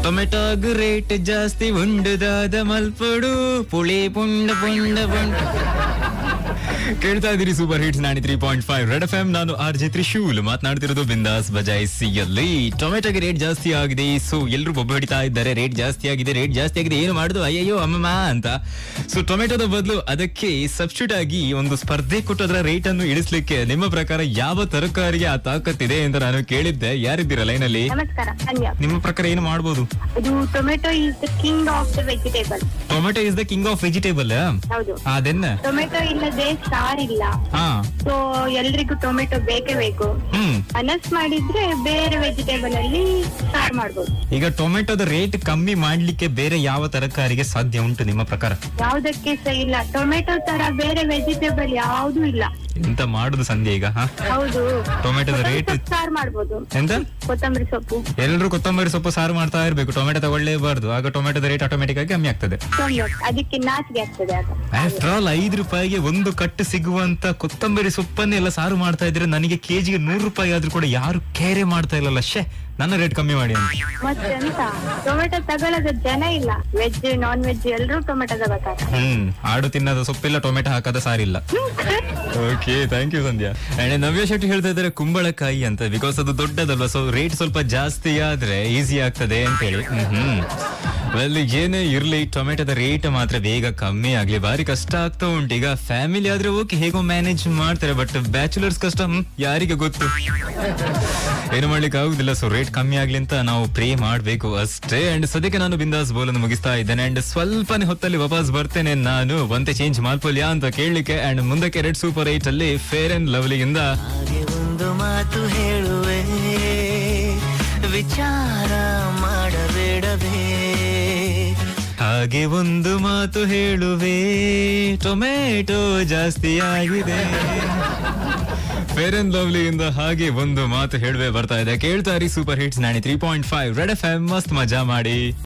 ಟೊಮೆಟೊಗ್ rate ಜಾಸ್ತಿ ಉಂಡುದಾದ ಮಲ್ಪಡು ಪುಳಿ ಪುಂಡ ಪುಂಡ ಪುಂಡ ಕೇಳ್ತಾ ಇದೀರಿ super hits ninety three point five red F M ನಾನು ಆರ್ ಜೆ ತ್ರಿಶೂಲ್ ಮಾತನಾಡ್ತಿರೋದು ಬಿಂದಾಸ್ ಬಜಾಯಿಸಿಯಲ್ಲಿ ಟೊಮೆಟೊಗೆ ರೇಟ್ ಜಾಸ್ತಿ ಆಗಿದೆ ಸೊ ಎಲ್ಲರೂ ಬೊಬ್ಬ ಹಿಡಿತಾ ಇದ್ದಾರೆ ರೇಟ್ ಜಾಸ್ತಿ ಆಗಿದೆ ರೇಟ್ ಜಾಸ್ತಿ ಆಗಿದೆ ಏನು ಮಾಡುದು ಅಯ್ಯಯ್ಯೋ ಅಮ್ಮಮ್ಮ ಅಂತ ಸೊ ಟೊಮೆಟೊದ ಬದಲು ಅದಕ್ಕೆ ಸಬ್ಸ್ಟಿಟ್ಯೂಟ್ ಆಗಿ ಒಂದು ಸ್ಪರ್ಧೆ ಕೊಟ್ಟು ಅದರ ರೇಟ್ ಅನ್ನು ಇಳಿಸ್ಲಿಕ್ಕೆ ನಿಮ್ಮ ಪ್ರಕಾರ ಯಾವ ತರಕಾರಿಗೆ ಆ ತಾಕತ್ತಿದೆ ಅಂತ ನಾನು ಕೇಳಿದ್ದೆ ಯಾರಿದ್ದೀರಾ ಲೈನಲ್ಲಿ ನಮಸ್ಕಾರ ಅನ್ಯ ನಿಮ್ಮ ಪ್ರಕಾರ ಏನು ಮಾಡ್ಬೋದು ಇದು tomato is the king of the vegetable tomato is the king of vegetable ಹೌದು ಅದನ್ನ ಟೊಮೆಟೊ ಇಲ್ಲದೆ ಸಾರಿಲ್ಲ ಹಾ ಸೊ ಎಲ್ರಿಗೂ ಟೊಮೆಟೊ ಬೇಕೇ ಬೇಕು ಹ್ಮ್ ಅನಸ್ ಮಾಡಿದ್ರೆ ಬೇರೆ ವೆಜಿಟೇಬಲ್ ಅಲ್ಲಿ ಸಾರು ಮಾಡ್ಬೋದು ಈಗ ಟೊಮೆಟೊದ ರೇಟ್ ಕಮ್ಮಿ ಮಾಡ್ಲಿಕ್ಕೆ ಬೇರೆ ಯಾವ ತರಕಾರಿಗೆ ಸಾಧ್ಯ ಉಂಟು ನಿಮ್ಮ ಪ್ರಕಾರ ಯಾವ್ದಕ್ಕೆ ಸಹ ಇಲ್ಲ ಟೊಮೆಟೊ ತರ ಬೇರೆ ವೆಜಿಟೇಬಲ್ ಯಾವ್ದು ಇಲ್ಲ ಎಂತ ಮಾಡುದು ಸಂಧ್ಯಾ ಈಗ ಹಾ? ಹೌದು ಟೊಮೆಟೊದ ಕೊತ್ತಂಬರಿ ರೇಟ್ ಸೊಪ್ಪು ಸಾರು ಮಾಡ್ಬೋದು ಎಂತ ಕೊತ್ತಂಬರಿ ಸೊಪ್ಪು ಎಲ್ಲರೂ ಕೊತ್ತಂಬರಿ ಸೊಪ್ಪು ಸಾರು ಮಾಡ್ತಾ ಇರ್ಬೇಕು ಟೊಮೆಟೊ ತಗೊಳ್ಳೇಬಾರ್ದು ಆಗ ಟೊಮೆಟೊದ ರೇಟ್ ಆಟೋಮೆಟಿಕ್ ಆಗಿ ಕಮ್ಮಿ ಆಗ್ತದೆ ತೊಂದ್ರೆ. ಅದಕ್ಕೆ ನಾಚಿಕೆ ಆಗ್ತದೆ ಅದು ಆಫ್ಟರ್ ಆಲ್ ಐದು ರೂಪಾಯಿಗೆ ಒಂದು ಕಟ್ಟು ಸಿಗುವಂತ ಕೊತ್ತಂಬರಿ ಸೊಪ್ಪನ್ನೆಲ್ಲ ಸಾರು ಮಾಡ್ತಾ ಇದ್ರೆ ನನಗೆ ಕೆಜಿಗೆ ನೂರು ರೂಪಾಯಿ ಆದ್ರೂ ಕೂಡ ಯಾರು ಕೇರೆ ಮಾಡ್ತಾ ಇಲ್ಲಲ್ಲ ಶೇ ನನ್ನ ರೇಟ್ ಕಮ್ಮಿ ಮಾಡಿ ಅಂತ ಮತ್ತೆ ಎಂತ ಟೊಮೆಟೊ ತಗೊಳ್ಳೋದ ಜನ ಇಲ್ಲ ವೆಜ್ ನಾನ್ ವೆಜ್ ಎಲ್ರೂ ಟೊಮೆಟೊ ತಗೋತಾರೆ ಹ್ಮ್ ಆಡು ತಿನ್ನದ ಸೊಪ್ಪಿಲ್ಲ ಟೊಮೆಟೊ ಹಾಕದ ಸಾರಿಲ್ಲ okay thank you Sandhya and Navya Shetty ಹೇಳ್ತಾ ಇದ್ದಾರೆ ಕುಂಬಳಕಾಯಿ ಅಂತ ಬಿಕಾಸ್ ಅದು ದೊಡ್ಡದಲ್ವಾ ಸೊ ರೇಟ್ ಸ್ವಲ್ಪ ಜಾಸ್ತಿ ಆದ್ರೆ ಈಸಿ ಆಗ್ತದೆ ಅಂತ ಹೇಳಿ ಹ್ಮ್ ವೆಲ್ ಏನೇ ಇರ್ಲಿ ಟೊಮೆಟೊದ ರೇಟ್ ಮಾತ್ರ ಬೇಗ ಕಮ್ಮಿ ಆಗ್ಲಿ ಬಾರಿ ಕಷ್ಟ ಆಗ್ತಾ ಉಂಟು ಈಗ ಫ್ಯಾಮಿಲಿ ಆದ್ರೆ ಓಕೆ ಹೇಗೋ ಮ್ಯಾನೇಜ್ ಮಾಡ್ತಾರೆ ಬಟ್ ಬ್ಯಾಚುಲರ್ಸ್ ಕಷ್ಟ ಹ್ಮ್, ಯಾರಿಗೆ ಗೊತ್ತು ಏನು ಮಾಡ್ಲಿಕ್ಕೆ ಆಗುದಿಲ್ಲ ಸೊ ರೇಟ್ ಕಮ್ಮಿ ಆಗ್ಲಿ ಅಂತ ನಾವು ಪ್ರೇ ಮಾಡ್ಬೇಕು ಅಷ್ಟೇ ಅಂಡ್ ಸದ್ಯಕ್ಕೆ ನಾನು ಬಿಂದಾಸ್ ಬೋಲನ್ನು ಮುಗಿಸ್ತಾ ಇದ್ದೇನೆ ಅಂಡ್ ಸ್ವಲ್ಪನೇ ಹೊತ್ತಲ್ಲಿ ವಾಪಸ್ ಬರ್ತೇನೆ ನಾನು ಒಂತೆ ಚೇಂಜ್ ಮಾಡ್ಕೊಲ್ಯಾ ಅಂತ ಕೇಳಲಿಕ್ಕೆ ಅಂಡ್ ಮುಂದಕ್ಕೆ ರೆಡ್ ಸೂಪರ್ ಏಟ್ ಅಲ್ಲಿ ಫೇರ್ ಅಂಡ್ ಲವ್ಲಿಯಿಂದ ಹಾಗೆ ಒಂದು ಮಾತು ಹೇಳುವೆ ವಿಚಾರ ಮಾಡಬೇಡವೇ ಹಾಗೆ ಒಂದು ಮಾತು ಹೇಳುವೆ ಟೊಮೆಟೊ ಜಾಸ್ತಿ ಆಗಿದೆ ಫೇರ್ ಅಂಡ್ ಲವ್ಲಿಯಿಂದ ಹಾಗೆ ಒಂದು ಮಾತು ಹೇಳುವೆ ಬರ್ತಾ ಇದೆ ಕೇಳ್ತಾ ಇರಿ super hits ninety three point five red F M ಮಸ್ತ್ ಮಜಾ ಮಾಡಿ